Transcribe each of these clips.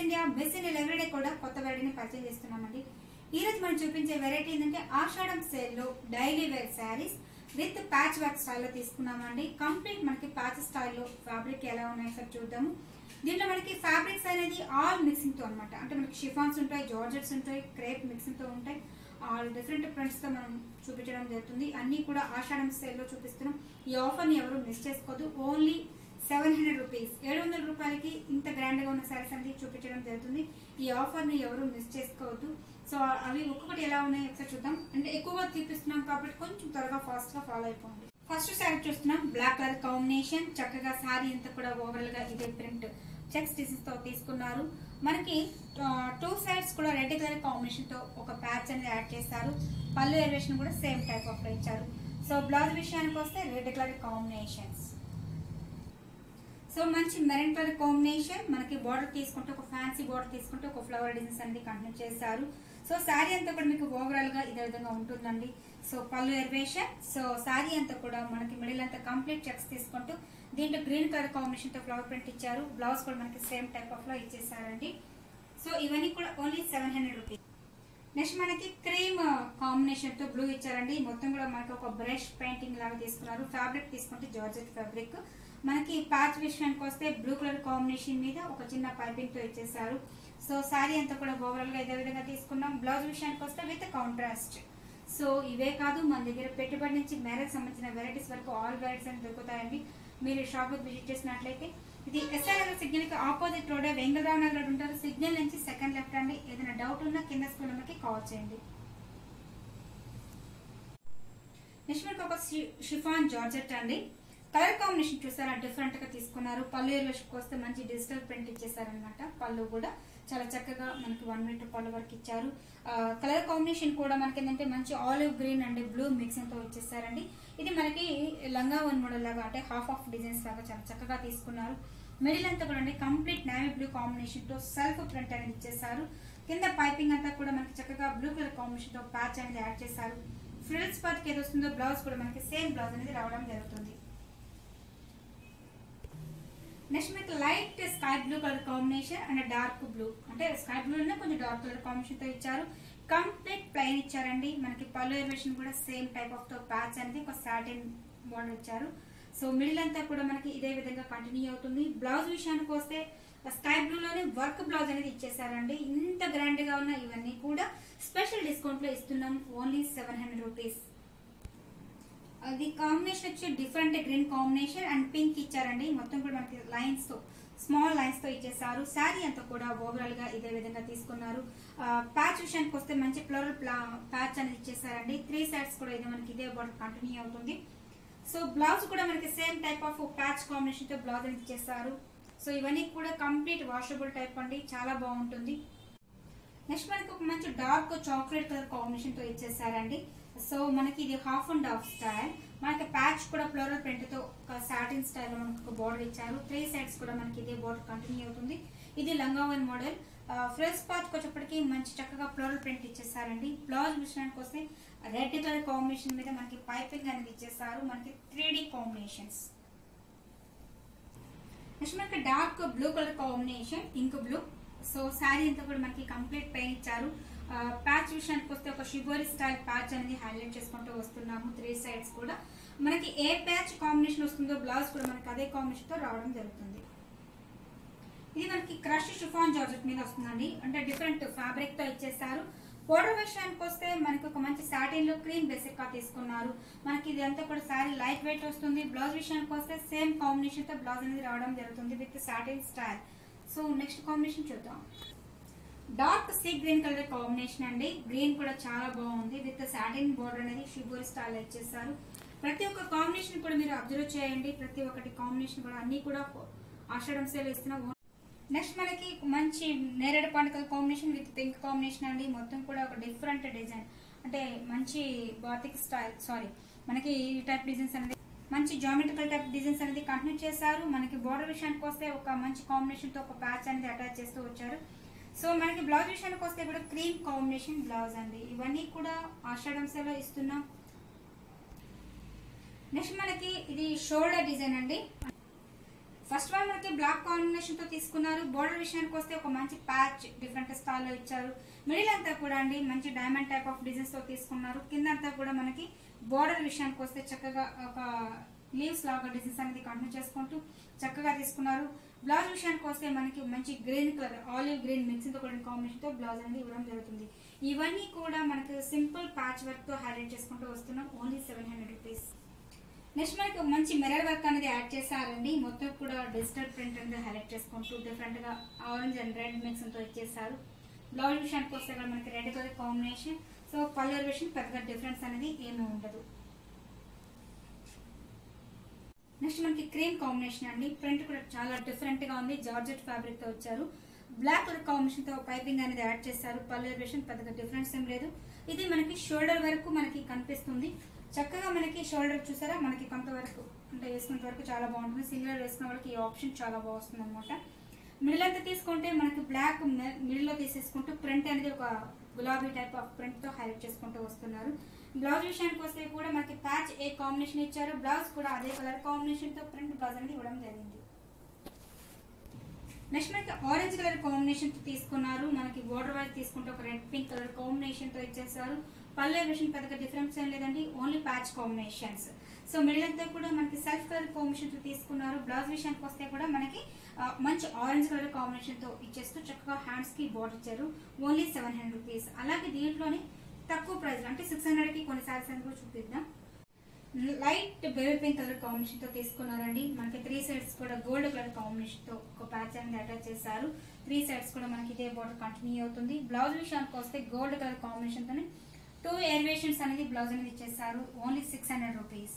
India miss India everyday కూడా కొత్త వెరైటీని పరిచయం చేస్తున్నామండి ఈ రోజు మనం చూపించే వెరైటీ ఏంటంటే ఆషాఢం సేల్ లో daily wear saris with patch work స్టైల్లో తీసుకున్నామండి కంప్లీట్ మనకి ప్యాచ్ స్టైల్లో ఫ్యాబ్రిక్ ఎలా ఉన్నాయో సార్ చూద్దాము దీంట్లో మనకి ఫ్యాబ్రిక్స్ అనేది ఆల్ మిక్సింగ్ తో అనమాట అంటే మనకి షిఫాన్స్ ఉంటాయి జార్జెట్స్ ఉంటాయి క్రేప్ మిక్సింగ్ తో ఉంటాయి ఆల్ డిఫరెంట్ ప్రింట్స్ తో మనం చూపించడం జరుగుతుంది అన్ని కూడా ఆషాఢం సేల్ లో చూపిస్తున్నాం ఈ ఆఫర్ ని ఎవరు మిస్ చేసుకోవద్దు ఓన్లీ సెవెన్ హండ్రెడ్ రూపీస్ ఏడు వందల రూపాయలకి ఇంత గ్రాండ్ గా ఉన్న సారీస్ అనేది చూపించడం జరుగుతుంది ఈ ఆఫర్ ని ఎవరు మిస్ చేసుకోవద్దు సో అవి ఒక్కొక్కటి ఎలా ఉన్నాయి ఒకసారి చూద్దాం అంటే ఎక్కువగా చూపిస్తున్నాం కాబట్టి కొంచెం త్వరగా ఫాస్ట్ గా ఫాలో అయిపోండి ఫస్ట్ శారీ చూస్తున్నాం బ్లాక్ కలర్ కాంబినేషన్ చక్కగా శారీ అంతా కూడా ఓవరాల్ గా ఇదే ప్రింట్ చెక్స్ డిజైన్స్ తో తీసుకున్నారు మనకి టూ సైడ్స్ కూడా రెడ్ కలర్ కాంబినేషన్ తో ఒక ప్యాచ్ అనేది యాడ్ చేస్తారు పళ్ళు ఎలివేషన్ కూడా సేమ్ టైప్ ఆఫ్ లో ఇచ్చారు సో బ్లౌజ్ విషయానికి వస్తే రెడ్ కలర్ కాంబినేషన్స్ సో మంచి మెరూన్ కలర్ కాంబినేషన్ మనకి బార్డర్ తీసుకుంటే ఒక ఫ్యాన్సీ బార్డర్ తీసుకుంటే ఒక ఫ్లవర్ డిజైన్స్ అనేది కంటిన్యూ చేశారు సో శారీ అంతా కూడా మీకు ఓవరాల్ గా ఇదే విధంగా ఉంటుందండి సో పళ్ళు ఎర్వేషన్ సో శారీ అంతా కూడా మనకి మిడిల్ అంతా కంప్లీట్ చెక్స్ తీసుకుంటూ దీంట్లో గ్రీన్ కలర్ కాంబినేషన్ తో ఫ్లవర్ ప్రింట్ ఇచ్చారు బ్లౌజ్ కూడా మనకి సేమ్ టైప్ ఆఫ్ లో ఇచ్చేసారండి సో ఇవన్నీ కూడా only seven hundred rupees next మనకి క్రీమ్ కాంబినేషన్ తో బ్లూ ఇచ్చారండి మొత్తం కూడా మనకి ఒక బ్రష్ పెయింటింగ్ లాగా తీసుకున్నారు ఫ్యాబ్రిక్ తీసుకుంటే జార్జెట్ ఫ్యాబ్రిక్ మనకి ప్యాచ్ విషయానికి వస్తే బ్లూ కలర్ కాంబినేషన్ మీద ఒక చిన్న పైపింగ్ తో ఇచ్చేసారు సో శారీ అంతా కూడా ఓవరాల్ గా ఇదే విధంగా తీసుకున్నాం బ్లౌజ్ విషయానికి వస్తే విత్ కాంట్రాస్ట్ సో ఇవే కాదు మన దగ్గర పెట్టుబడి నుంచి మ్యారేజ్ సంబంధించిన వెరైటీస్ వరకు ఆల్ వెరైటీస్ అని దొరుకుతాయండి మీరు షాప్ విజిట్ చేసినట్లయితే ఇది ఎస్ఆర్ నగర్ సిగ్నల్ కి ఆపోజిట్ రోడ్ వెంగళరావు నగర్ ఉంటారు సిగ్నల్ నుంచి సెకండ్ లెఫ్ట్ అండి ఏదైనా డౌట్ ఉన్నా కింద స్కూల్ నెంబర్కి కాల్ చేయండి నెక్స్ట్ మనకి ఒక షిఫాన్ జార్జెట్ అండి కలర్ కాంబినేషన్ చూసారా డిఫరెంట్ గా తీసుకున్నారు పళ్ళు ఎరువేషకు వస్తే మంచి డిజిటల్ ప్రింట్ ఇచ్చేసారనమాట పళ్ళు కూడా చాలా చక్కగా మనకి వన్ మీటర్ పళ్ళు వరకు ఇచ్చారు కలర్ కాంబినేషన్ కూడా మనకి ఏంటంటే మంచి olive green and blue mixing తో ఇచ్చేసారండి ఇది మనకి లంగా వన్ మోడల్ లాగా అంటే హాఫ్ ఆఫ్ డిజైన్స్ లాగా చాలా చక్కగా తీసుకున్నారు మిడిల్ అంతా కూడా అండి కంప్లీట్ నావీ బ్లూ కాంబినేషన్ తో సెల్ఫ్ ప్రింట్ అనేది ఇచ్చేసారు కింద పైపింగ్ అంతా కూడా మనకి చక్కగా బ్లూ కలర్ కాంబినేషన్ తో ప్యాచ్ అనేది యాడ్ చేశారు ఫ్రిల్స్ పార్ట్ ఏది వస్తుందో బ్లౌజ్ కూడా మనకి సేమ్ బ్లౌజ్ అనేది రావడం జరుగుతుంది నెక్స్ట్ మీకు light sky blue colour combination and dark blue అంటే స్కై బ్లూ కొంచెం డార్క్ కలర్ కాంబినేషన్ తో ఇచ్చారు కంప్లీట్ ప్లెయిన్ ఇచ్చారండి మనకి పళ్ళు ఎలివేషన్ కూడా సేమ్ టైప్ ఆఫ్ తో ప్యాచ్ అనేది ఒక సాటిన్ బోర్డర్ ఇచ్చారు సో మిడిల్ అంతా కూడా మనకి ఇదే విధంగా కంటిన్యూ అవుతుంది బ్లౌజ్ విషయానికి వస్తే స్కై బ్లూ లోనే వర్క్ బ్లౌజ్ అనేది ఇచ్చేసారండి ఇంత గ్రాండ్ గా ఉన్న ఇవన్నీ కూడా స్పెషల్ డిస్కౌంట్ లో ఇస్తున్నాం ఓన్లీ సెవెన్ హండ్రెడ్ రూపీస్ అది కాంబినేషన్ వచ్చి different green combination and pink ఇచ్చారండి మొత్తం కూడా మనకి లైన్స్ తో స్మాల్ లైన్స్ తో ఇచ్చేసారు శారీ అంతా కూడా ఓవరాల్ గా ఇదే విధంగా తీసుకున్నారు ప్యాచ్ విషయానికి వస్తే మంచి ఫ్లోరల్ ప్యాచ్ అనేది ఇచ్చేసారండి త్రీ సైడ్స్ కూడా ఇది మనకి ఇదే బార్డర్ కంటిన్యూ అవుతుంది సో బ్లౌజ్ కూడా మనకి same type of patch combination తో బ్లౌజ్ అనేది ఇచ్చేసారు సో ఇవన్నీ కూడా కంప్లీట్ వాషబుల్ టైప్ అండి చాలా బాగుంటుంది నెక్స్ట్ మనకి ఒక మంచి డార్క్ చాక్లెట్ కలర్ కాంబినేషన్ తో ఇచ్చేసారండి సో మనకి ఇది హాఫ్ అండ్ హాఫ్ స్టైల్ మనకి ప్యాచ్ కూడా ఫ్లోరల్ ప్రింట్ తో ఒక సాటిన్ స్టైల్ లో మనకి ఒక బోర్డర్ ఇచ్చారు త్రీ సైడ్స్ కూడా మనకి ఇదే బోర్డర్ కంటిన్యూ అవుతుంది ఇది లంగావన్ మోడల్ ఫ్రెస్ పార్ట్ వచ్చేప్పటికి మంచి చక్కగా ఫ్లోరల్ ప్రింట్ ఇచ్చేసారండి బ్లౌజ్ విషయానికి వస్తే రెడ్ కలర్ కాంబినేషన్ మీద మనకి పైపింగ్ అనేది ఇచ్చేసారు మనకి త్రీ కాంబినేషన్స్ నెక్స్ట్ మనకి dark blue colour combination ink blue so sari అంతా కూడా మనకి కంప్లీట్ పెయిన్ ఇచ్చారు ప్యాచ్ విషయానికి వస్తే ఒక షిబోరి స్టైల్ ప్యాచ్ అనేది హైలైట్ చేసుకుంటూ వస్తున్నాము త్రీ సైడ్స్ కూడా మనకి ఏ ప్యాచ్ కాంబినేషన్ వస్తుందో బ్లౌజ్ కూడా మనకి అదే కాంబినేషన్ తో రావడం జరుగుతుంది ఇది మనకి క్రష్ షిఫాన్ జార్జెట్ మీద వస్తుందండి అంటే డిఫరెంట్ ఫ్యాబ్రిక్ తో ఇచ్చేస్తారు బోర్డర్ విషయానికి వస్తే మనకి ఒక మంచి సాటిన్ లో క్రీమ్ బేసిక్ గా తీసుకున్నారు మనకి ఇది అంతా కూడా శారీ లైట్ వెయిట్ వస్తుంది బ్లౌజ్ విషయానికి వస్తే సేమ్ కాంబినేషన్ తో బ్లౌజ్ అనేది రావడం జరుగుతుంది with satin style so next combination చూద్దాం dark sea green colour combination అండి గ్రీన్ కూడా చాలా బాగుంది విత్ సాటిన్ బోర్డర్ అనేది షిబోరి స్టైల్ ఇచ్చేసారు ప్రతి ఒక్క కాంబినేషన్ కూడా మీరు అబ్జర్వ్ చేయండి ప్రతి ఒక్కటి కాంబినేషన్ కూడా అన్ని కూడా ఆషాఢం సేల్ ఇస్తున్న నెక్స్ట్ మనకి మంచి నేరేడు పండుగ కాంబినేషన్ విత్ పింక్ కాంబినేషన్ అండి మొత్తం కూడా ఒక డిఫరెంట్ డిజైన్ అంటే మంచి బాతిక్ స్టైల్ సారీ మనకి ఈ టైప్ డిజైన్స్ అనేది మంచి జామెట్రికల్ టైప్ డిజైన్స్ అనేది కంటిన్యూ చేశారు మనకి బోర్డర్ విషయానికి వస్తే ఒక మంచి కాంబినేషన్ తో ఒక ప్యాచ్ అనేది అటాచ్ చేస్తూ వచ్చారు సో మనకి బ్లౌజ్ విషయానికి వస్తే కూడా క్రీమ్ కాంబినేషన్ బ్లౌజ్ అండి ఇవన్నీ కూడా ఆషాఢం సేలో ఇస్తున్నాం నెక్స్ట్ మనకి ఇది షోల్డర్ డిజైన్ అండి ఫస్ట్ వన్ మనకి బ్లాక్ కాంబినేషన్ తో తీసుకున్నారు బోర్డర్ విషయానికి వస్తే ఒక మంచి ప్యాచ్ డిఫరెంట్ స్టైల్ లో ఇచ్చారు మిడిల్ అంతా కూడా అండి మంచి డైమండ్ టైప్ ఆఫ్ డిజైన్స్ తో తీసుకున్నారు కింద అంతా కూడా మనకి బోర్డర్ విషయానికి వస్తే చక్కగా ఒక లీవ్స్ లాగా డిజైన్స్ అనేది కంటిన్యూ చేసుకుంటూ చక్కగా తీసుకున్నారు బ్లౌజ్ విషయానికి వస్తే మనకి మంచి green colour olive green mixing తో కూడిన కాంబినేషన్ తో బ్లౌజ్ అనేది ఇవ్వడం జరుగుతుంది ఇవన్నీ కూడా మనకి సింపుల్ ప్యాచ్ వర్క్ తో హైలైట్ చేసుకుంటూ వస్తున్నాం only seven hundred rupees next మనకి ఒక మంచి మిర్రర్ వర్క్ అనేది యాడ్ చేశారండి మొత్తం కూడా డిజిటల్ ప్రింట్ అనేది హైలైట్ చేసుకుంటూ డిఫరెంట్ గా ఆరెంజ్ అండ్ రెడ్ మిక్స్ తో ఇచ్చేసారు బ్లౌజ్ విషయానికి వస్తే కూడా మనకి red colour combination so colour విషయం పెద్దగా డిఫరెన్స్ అనేది ఏమీ ఉండదు నెక్స్ట్ మనకి క్రీమ్ కాంబినేషన్ అండి ప్రింట్ కూడా చాలా డిఫరెంట్ గా ఉంది జార్జెట్ ఫ్యాబ్రిక్ తో వచ్చారు బ్లాక్ కలర్ కాంబినేషన్ తో పైపింగ్ అనేది యాడ్ చేశారు పల్లె విషయం పెద్దగా డిఫరెన్స్ ఏం లేదు ఇది మనకి షోల్డర్ వరకు మనకి కనిపిస్తుంది చక్కగా మనకి షోల్డర్ చూసారా మనకి కొంతవరకు అంటే వేసుకున్నంత వరకు చాలా బాగుంటుంది సింగిల్ వేసుకున్న వాళ్ళకి ఈ ఆప్షన్ చాలా బాగుంటుంది అనమాట మిడిల్ అంతా తీసుకుంటే మనకి బ్లాక్ మిడిల్ లో తీసేసుకుంటూ ప్రింట్ అనేది ఒక గులాబీ టైప్ ఆఫ్ ప్రింట్ తో హైలైట్ చేసుకుంటూ వస్తున్నారు బ్లౌజ్ విషయానికి వస్తే కూడా మనకి ప్యాచ్ ఏ కాంబినేషన్ ఇచ్చారు బ్లౌజ్ కూడా అదే కలర్ కాంబినేషన్ తో ప్రింట్ బ్లౌజ్ అనేది ఇవ్వడం జరిగింది నెక్స్ట్ మనకి ఆరెంజ్ కలర్ కాంబినేషన్ తో తీసుకున్నారు మనకి బోర్డర్ వైజ్ తీసుకుంటే ఒక రెడ్ పింక్ కలర్ కాంబినేషన్ తో ఇచ్చేసారు పల్లె విషయం పెద్దగా డిఫరెన్స్ ఏం లేదండి only patch combinations so middle అంతా కూడా మనకి సెల్ఫ్ కలర్ కాంబినేషన్ తో తీసుకున్నారు బ్లౌజ్ విషయానికి వస్తే కూడా మనకి ఆ, మంచి ఆరెంజ్ కలర్ కాంబినేషన్ తో ఇచ్చేస్తూ చక్కగా హ్యాండ్స్ కి బోర్డర్ ఇచ్చారు ఓన్లీ సెవెన్ హండ్రెడ్ రూపీస్ అలాగే దీంట్లోనే తక్కువ ప్రైస్ అంటే సిక్స్ హండ్రెడ్ కి కొన్ని సారీస్ అని కూడా చూపిద్దాం light baby pink colour combination తో తీసుకున్నారండి మనకి త్రీ సైడ్స్ కూడా గోల్డ్ కలర్ కాంబినేషన్ తో ఒక ప్యాచ్ అనేది అటాచ్ చేశారు త్రీ సైడ్స్ కూడా మనకి ఇదే బోర్డర్ కంటిన్యూ అవుతుంది బ్లౌజ్ విషయానికి వస్తే గోల్డ్ కలర్ కాంబినేషన్ తోనే టూ ఎలివేషన్స్ అనేది బ్లౌజ్ అనేది ఇచ్చేసారు ఓన్లీ సిక్స్ హండ్రెడ్ రూపీస్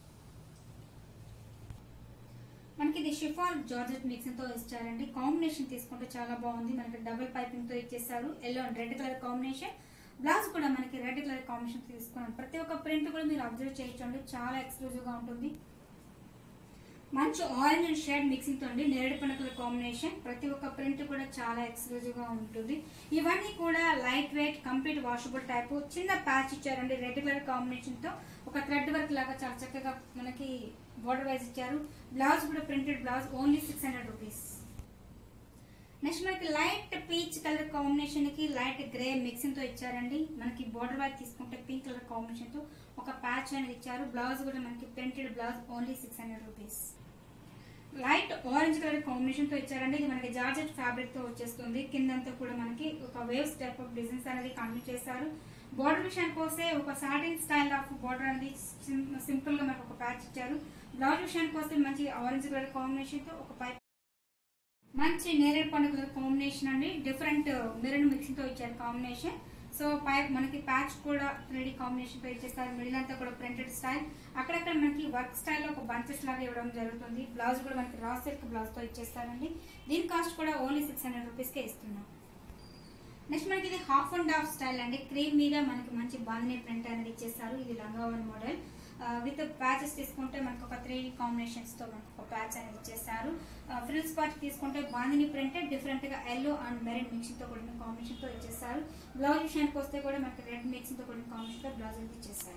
మనకి ఇది షిఫాన్ జార్జెట్ మిక్సింగ్ తో ఇచ్చారండి కాంబినేషన్ తీసుకుంటే చాలా బాగుంది మనకి డబుల్ పైపింగ్ తో ఇచ్చేసారు yellow and red colour combination blouse కూడా మనకి రెడ్ కలర్ కాంబినేషన్ తీసుకున్నాం ప్రతి ఒక్క ప్రింట్ కూడా మీరు అబ్జర్వ్ చేయొచ్చండి చాలా ఎక్స్క్లూజివ్ గా ఉంటుంది మంచి ఆరెంజ్ అండ్ షేడ్ మిక్సింగ్ తో అండి నేరేడు పండు కలర్ కాంబినేషన్ ప్రతి ఒక్క ప్రింట్ కూడా చాలా ఎక్స్క్లూజివ్ గా ఉంటుంది ఇవన్నీ కూడా light weight complete washable type చిన్న ప్యాచ్ ఇచ్చారండి రెడ్ కలర్ కాంబినేషన్ తో ఒక థ్రెడ్ వర్క్ లాగా చాలా చక్కగా మనకి బోర్డర్ వైజ్ ఇచ్చారు బ్లౌజ్ కూడా printed blouse only six hundred rupees next మనకి లైట్ పీచ్ కలర్ కాంబినేషన్ కి లైట్ గ్రే మిక్సింగ్ తో ఇచ్చారండి మనకి బోర్డర్ వైజ్ తీసుకుంటే పింక్ కలర్ కాంబినేషన్ తో ఒక ప్యాచ్ అనేది ఇచ్చారు బ్లౌజ్ కూడా మనకి printed blouse only six hundred rupees light orange colour combination తో ఇచ్చారండి ఇది మనకి జార్జెట్ ఫ్యాబ్రిక్ తో వచ్చేస్తుంది కిందంతా కూడా మనకి ఒక వేవ్స్ టైప్ ఆఫ్ డిజైన్స్ అనేది కంప్లీట్ చేశారు బోర్డర్ విషయానికి వస్తే ఒక సాటిన్ స్టైల్ ఆఫ్ బోర్డర్ అనేది సింపుల్ గా మనకు ఒక ప్యాచ్ ఇచ్చారు బ్లౌజ్ విషయానికి వస్తే మంచి ఆరెంజ్ కలర్ కాంబినేషన్ తో ఒక పైప్ మంచి నేరేడు పండు కలర్ కాంబినేషన్ అండి డిఫరెంట్ మిరన్ మిక్సింగ్ తో ఇచ్చారు కాంబినేషన్ సో పై మనకి ప్యాచ్ కూడా త్రీ కాంబినేషన్ తో ఇచ్చేస్తారు మిడిల్ అంతా కూడా ప్రింటెడ్ స్టైల్ అక్కడక్కడ మనకి వర్క్ స్టైల్ ఒక బంచెస్ లాగా ఇవ్వడం జరుగుతుంది బ్లౌజ్ కూడా మనకి రా సిల్క్ బ్లౌజ్ తో ఇచ్చేస్తారండి దీని కాస్ట్ కూడా ఓన్లీ సిక్స్ హండ్రెడ్ రూపీస్ కే ఇస్తున్నాం నెక్స్ట్ మనకి ఇది హాఫ్ అండ్ హాఫ్ స్టైల్ అండి క్రీమ్ మీద మనకి మంచి బాందిని ప్రింట్ అనేది ఇచ్చేస్తారు ఇది లంగావన్ మోడల్ విత్ ప్యాచెస్ తీసుకుంటే మనకు ఒక త్రీ కాంబినేషన్స్ తో మనకు ఒక ప్యాచ్ అనేది ఇచ్చేస్తారు ఫ్రిల్స్ పార్ట్ తీసుకుంటే బాందిని ప్రింట్ డిఫరెంట్ గా ఎల్లో అండ్ మెరూన్ మిక్సింగ్ తో కూడిన కాంబినేషన్ తో ఇచ్చేస్తారు బ్లౌజ్ విషయానికి వస్తే కూడా మనకి రెడ్ మిక్సింగ్ తో కూడిన కాంబినేషన్ తో బ్లౌజ్ అనేది ఇచ్చేస్తారు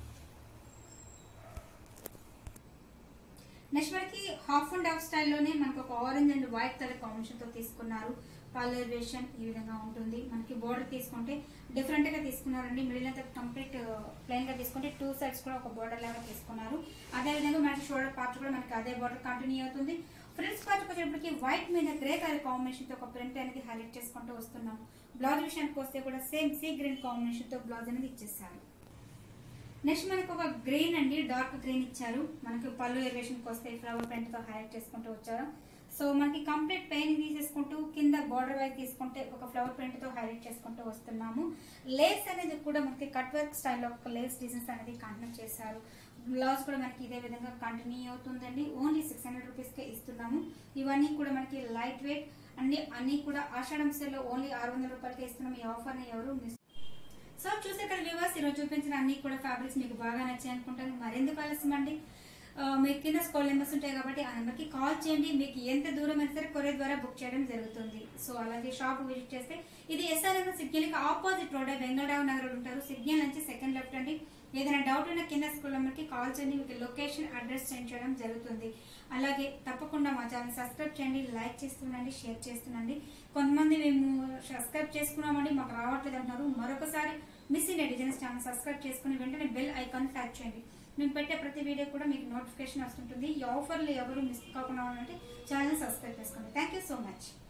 నెక్స్ట్ మనకి హాఫ్ అండ్ హాఫ్ స్టైల్లోనే మనకు ఒక orange and white colour combination తో తీసుకున్నారు పల్లర్ వేషన్ ఈ విధంగా ఉంటుంది మనకి బోర్డర్ తీసుకుంటే డిఫరెంట్ గా తీసుకున్నారండి మిడిల్ అంతా కంప్లీట్ ప్లెయిన్ గా తీసుకుంటే టూ సైడ్స్ కూడా ఒక బోర్డర్ లాగా తీసుకున్నారు అదే విధంగా మనకి షోల్డర్ పార్ట్ కూడా మనకి అదే బోర్డర్ కంటిన్యూ అవుతుంది ఫ్రిల్స్ పార్ట్ వచ్చేటప్పటికి వైట్ మీద గ్రే కలర్ కాంబినేషన్ తో ఒక ప్రింట్ అనేది హైలైట్ చేసుకుంటూ వస్తున్నాం బ్లౌజ్ విషయానికి వస్తే కూడా సేమ్ సీ గ్రీన్ కాంబినేషన్ తో బ్లౌజ్ అనేది ఇచ్చేసారు నెక్స్ట్ మనకు ఒక గ్రీన్ అండి డార్క్ గ్రీన్ ఇచ్చారు మనకి పళ్ళు ఎలివేషన్ వస్తే ఫ్లవర్ ప్రింట్ తో హైలైట్ చేసుకుంటూ వచ్చారు సో మనకి కంప్లీట్ పెయిన్ తీసేసుకుంటూ కింద బార్డర్ వైజ్ తీసుకుంటే ఒక ఫ్లవర్ ప్రింట్ తో హైలైట్ చేసుకుంటూ వస్తున్నాము లేస్ అనేది కూడా మనకి కట్ వర్క్ స్టైల్లో ఒక లేస్ డిజైన్స్ అనేది కంటిన్యూ చేశారు బ్లౌజ్ కూడా మనకి ఇదే విధంగా కంటిన్యూ అవుతుందండి ఓన్లీ సిక్స్ హండ్రెడ్ రూపీస్ కే ఇస్తున్నాము ఇవన్నీ కూడా మనకి లైట్ వెయిట్ అన్ని అన్ని కూడా ఆషాఢం సేల్లో ఓన్లీ ఆరు వందల రూపాయలకి ఇస్తున్నాం ఈ ఆఫర్ ని ఎవరు మిస్ సో చూసే ఇక్కడ వ్యూవర్స్ ఈరోజు చూపించిన అన్ని కూడా ఫ్యాబ్రిక్స్ మీకు బాగా నచ్చాయి అనుకుంటాను మరెందుకు ఆలస్యం అండి ఆ, మీకు కింద స్కూల్ నెంబర్స్ ఉంటాయి కాబట్టి ఆ నెంబర్కి కాల్ చేయండి మీకు ఎంత దూరం అయినా సరే కొరియర్ ద్వారా బుక్ చేయడం జరుగుతుంది సో అలాగే షాప్ విజిట్ చేస్తే ఇది ఎస్ఆర్ఎం సిగ్నల్ కి ఆపోజిట్ రోడ్ వెంగళరావు నగర్ ఉంటారు సిగ్నల్ నుంచి సెకండ్ లెఫ్ట్ అండి ఏదైనా డౌట్ ఉన్న కింద స్కూల్ నెంబర్కి కాల్ చేయండి మీకు లొకేషన్ అడ్రస్ సెండ్ చేయడం జరుగుతుంది అలాగే తప్పకుండా మా ఛానల్ సబ్స్క్రైబ్ చేయండి లైక్ చేస్తుండండి షేర్ చేస్తుండండి కొంతమంది మేము సబ్స్క్రైబ్ చేసుకున్నామండి మాకు రావట్లేదు అంటున్నారు మరొకసారి Miss India designs channel subscribe చేసుకుని వెంటనే బెల్ ఐకాన్ ట్యాప్ చేయండి మేము పెట్టే ప్రతి వీడియో కూడా మీకు నోటిఫికేషన్ వస్తుంటుంది ఈ ఆఫర్లు ఎవరు మిస్ కాకుండా ఉండాలంటే ఛానల్ సబ్స్క్రైబ్ చేసుకోండి థ్యాంక్ యూ సో మచ్